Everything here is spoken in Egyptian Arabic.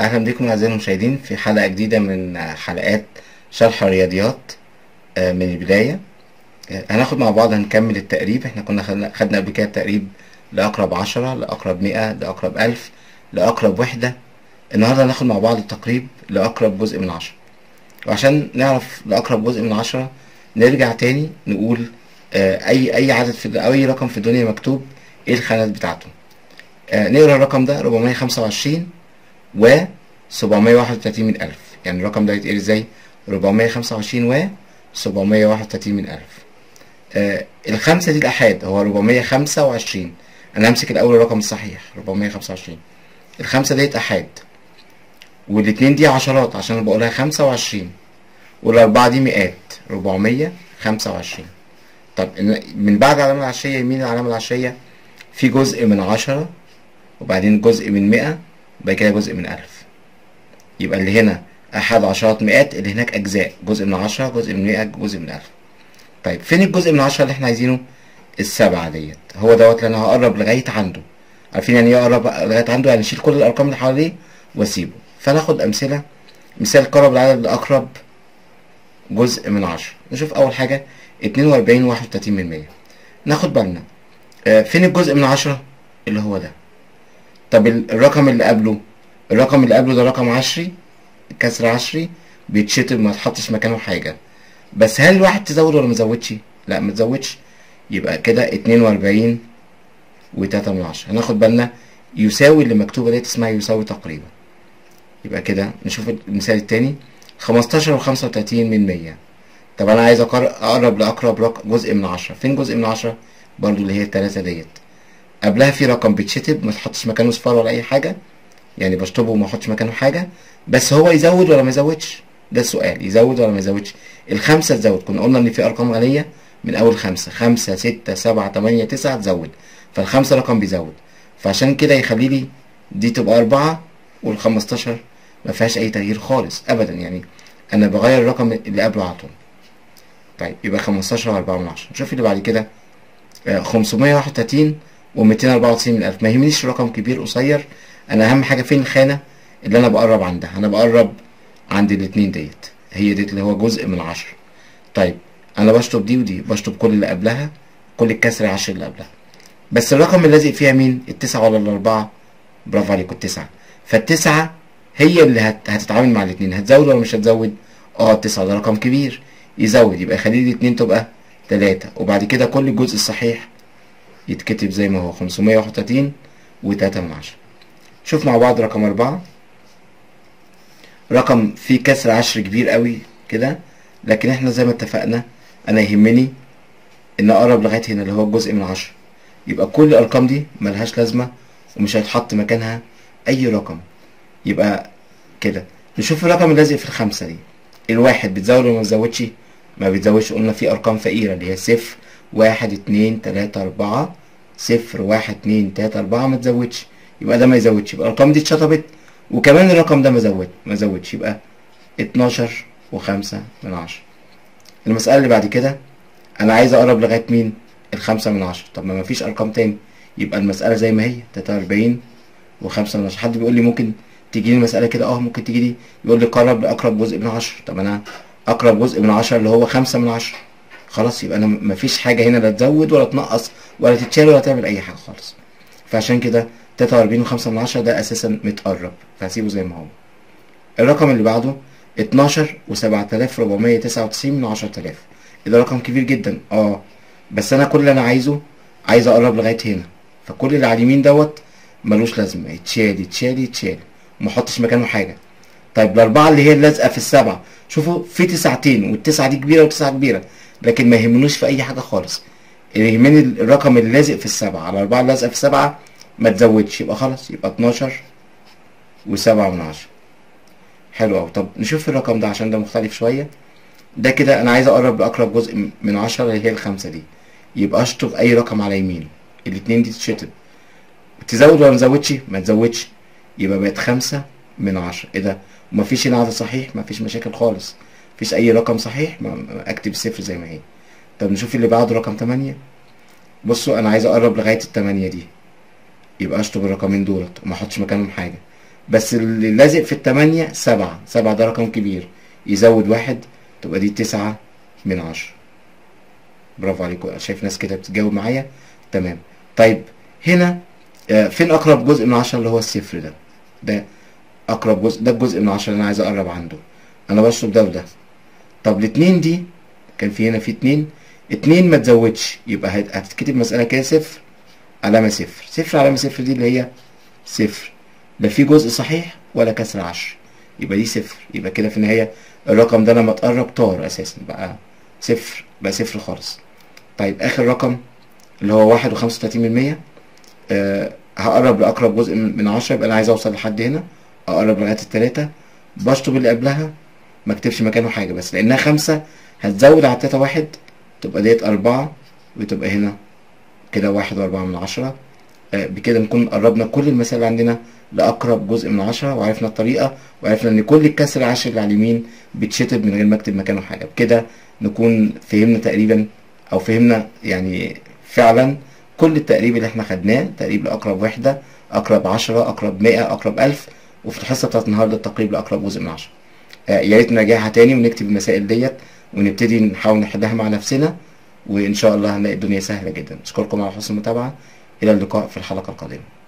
أهلا بكم أعزائي المشاهدين في حلقة جديدة من حلقات شرح الرياضيات آه، من البداية آه، هناخد مع بعض هنكمل التقريب احنا كنا خدنا خدنا قبل كده التقريب لأقرب عشرة لأقرب مئة لأقرب ألف لأقرب وحدة النهاردة هناخد مع بعض التقريب لأقرب جزء من عشرة وعشان نعرف لأقرب جزء من عشرة نرجع تاني نقول آه، أي أي عدد في أو أي رقم في الدنيا مكتوب إيه الخانات بتاعته آه، نقرا الرقم ده 425 و 731 من ألف يعني الرقم ده يتقري ازاي 425 و 731 من ألف آه الخمسة دي الأحاد هو 425 أنا همسك الأول الرقم الصحيح 425 الخمسة ديت أحاد والاتنين دي عشرات عشان أنا بقولها 25 والأربعة دي مئات 425 طب إن- من بعد العلامة العشرية يمين العلامة العشرية في جزء من عشرة وبعدين جزء من مئة وبعد كده جزء من ألف يبقى اللي هنا أحد عشرات مئات اللي هناك أجزاء جزء من عشرة جزء من مئة جزء من ألف طيب فين الجزء من عشرة اللي احنا عايزينه السبعة ديت هو دوت اللي أنا هقرب لغاية عنده عارفين يعني ايه أقرب لغاية عنده يعني أشيل كل الأرقام اللي حواليه وأسيبه فناخد أمثلة مثال قرب العدد لأقرب جزء من عشرة نشوف أول حاجة اتنين وأربعين واحد وتلاتين من مية ناخد بالنا آه، فين الجزء من عشرة اللي هو ده طب ال- الرقم اللي قبله الرقم اللي قبله ده رقم عشري كسر عشري بيتشطب ما تحطش مكانه حاجة بس هل الواحد تزود ولا مزودش؟ لا متزودش يبقى كده اتنين وأربعين وتلاتة من عشرة هناخد بالنا يساوي اللي مكتوبة ديت اسمها يساوي تقريبا يبقى كده نشوف المثال التاني خمستاشر وخمسة وتلاتين من مية طب أنا عايز أقر- أقرب لأقرب رقم جزء من عشرة فين جزء من عشرة؟ برضو اللي هي التلاتة ديت قبلها في رقم بيتشطب ما تحطش مكانه صفار ولا اي حاجه يعني بشطبه وما احطش مكانه حاجه بس هو يزود ولا ما يزودش ده السؤال يزود ولا ما يزودش الخمسه تزود كنا قلنا ان في ارقام غنيه من اول خمسه خمسه سته سبعه تمانيه تسعه تزود فالخمسه رقم بيزود فعشان كده يخلي لي دي تبقى اربعه والخمستاشر ما فيهاش اي تغيير خالص ابدا يعني انا بغير الرقم اللي قبله على طول طيب يبقى 15 و4 من 10 نشوف اللي بعد كده آه، 531 و294 من ألف ما يهمنيش رقم كبير قصير أنا أهم حاجة فين الخانة اللي أنا بقرب عندها أنا بقرب عند الاتنين ديت هي ديت اللي هو جزء من عشرة طيب أنا بشطب دي ودي بشطب كل اللي قبلها كل الكسر عشر اللي قبلها بس الرقم اللي لازق فيها مين التسعة ولا الأربعة برافو عليكم التسعة فالتسعة هي اللي هت... هتتعامل مع الاتنين هتزود ولا مش هتزود اه التسعة ده رقم كبير يزود يبقى يخلي لي اتنين تبقى تلاتة وبعد كده كل الجزء الصحيح يتكتب زي ما هو 531 وتلاتة من عشرة شوف مع بعض رقم أربعة رقم فيه كسر عشر كبير قوي كده لكن احنا زي ما اتفقنا انا يهمني ان اقرب لغاية هنا اللي هو الجزء من عشرة يبقى كل الارقام دي ملهاش لازمة ومش هيتحط مكانها اي رقم يبقى كده نشوف الرقم اللازق في الخمسة دي الواحد بتزود ولا ما بتزودش ما بتزودش قلنا في ارقام فقيرة اللي هي صفر واحد اتنين تلاتة اربعة صفر واحد اتنين تلاتة اربعة ما تزودش يبقى ده ما يزودش يبقى الارقام دي اتشطبت وكمان الرقم ده ما زود ما زودش يبقى اتناشر وخمسة من عشرة المسألة اللي بعد كده انا عايز اقرب لغاية مين الخمسة من عشرة طب ما مفيش ارقام تاني يبقى المسألة زي ما هي تلاتة واربعين وخمسة من عشرة حد بيقول لي ممكن تيجي لي المسألة كده اه ممكن تيجي لي يقول لي قرب لأقرب جزء من عشرة طب أنا أقرب جزء من عشرة اللي هو خمسة من عشرة خلاص يبقى أنا مفيش حاجة هنا لا تزود ولا تنقص ولا تتشال ولا تعمل أي حاجة خالص فعشان كده تلاتة وأربعين وخمسة من عشرة ده أساسا متقرب فهسيبه زي ما هو الرقم اللي بعده اتناشر وسبعة آلاف ربعمية تسعة وتسعين من عشرة آلاف ده رقم كبير جدا اه بس أنا كل اللي أنا عايزه عايز أقرب لغاية هنا فكل اللي على اليمين دوت ملوش لازمة يتشال يتشال يتشال ومحطش مكانه حاجة طيب الأربعة اللي هي اللازقة في السبعة شوفوا في تسعتين والتسعة دي كبيرة وتسعة كبيرة لكن ما يهمنوش في أي حاجة خالص اللي يهمني الرقم اللي لازق في السبعة على الأربعة اللي لازقة في السبعة ما تزودش يبقى خلاص يبقى اتناشر وسبعة من عشرة حلو أوي طب نشوف الرقم ده عشان ده مختلف شوية ده كده أنا عايز أقرب لأقرب جزء من عشرة اللي هي الخمسة دي يبقى أشطب أي رقم على يمينه الاتنين دي تتشطب تزود ولا مزودش ما تزودش يبقى بقت خمسة من عشرة ايه ده ومفيش هنا عدد صحيح مفيش مشاكل خالص مفيش اي رقم صحيح ما ما اكتب صفر زي ما هي طب نشوف اللي بعده رقم تمانية بصوا انا عايز اقرب لغاية التمانية دي يبقى اشطب الرقمين دولت وما احطش مكانهم حاجة بس اللي لازق في التمانية سبعة سبعة ده رقم كبير يزود واحد تبقى دي تسعة من عشرة برافو عليكم شايف ناس كده بتتجاوب معايا تمام طيب هنا آه، فين اقرب جزء من عشرة اللي هو الصفر ده ده اقرب جزء ده الجزء من عشرة اللي انا عايز اقرب عنده انا بشرب ده وده طب الاتنين دي كان في هنا في اتنين اتنين ما تزودش يبقى هت- هتتكتب مسألة كده صفر علامة صفر صفر علامة صفر دي اللي هي صفر لا في جزء صحيح ولا كسر عشر يبقى دي صفر يبقى كده في النهاية الرقم ده لما اتقرب طار اساسا بقى صفر بقى صفر خالص طيب اخر رقم اللي هو واحد وخمسة وتلاتين من المية أه هقرب لأقرب جزء من من عشرة يبقى أنا عايز أوصل لحد هنا أقرب لغاية التلاتة بشطب اللي قبلها ما اكتبش مكانه حاجة بس لأنها خمسة هتزود على التلاتة واحد تبقى ديت أربعة وتبقى هنا كده واحد وأربعة من عشرة آه، بكده نكون قربنا كل المسائل اللي عندنا لأقرب جزء من عشرة وعرفنا الطريقة وعرفنا إن كل الكسر عشر اللي على اليمين بيتشطب من غير ما أكتب مكانه حاجة بكده نكون فهمنا تقريبا أو فهمنا يعني فعلا كل التقريب اللي احنا خدناه تقريب لأقرب وحدة أقرب عشرة أقرب مئة أقرب ألف وفي الحصة بتاعت النهاردة التقريب لأقرب جزء من عشرة آه، يا ريت نراجعها تاني ونكتب المسائل ديت ونبتدي نحاول نحلها مع نفسنا وإن شاء الله هنلاقي الدنيا سهلة جدا أشكركم على حسن المتابعة إلى اللقاء في الحلقة القادمة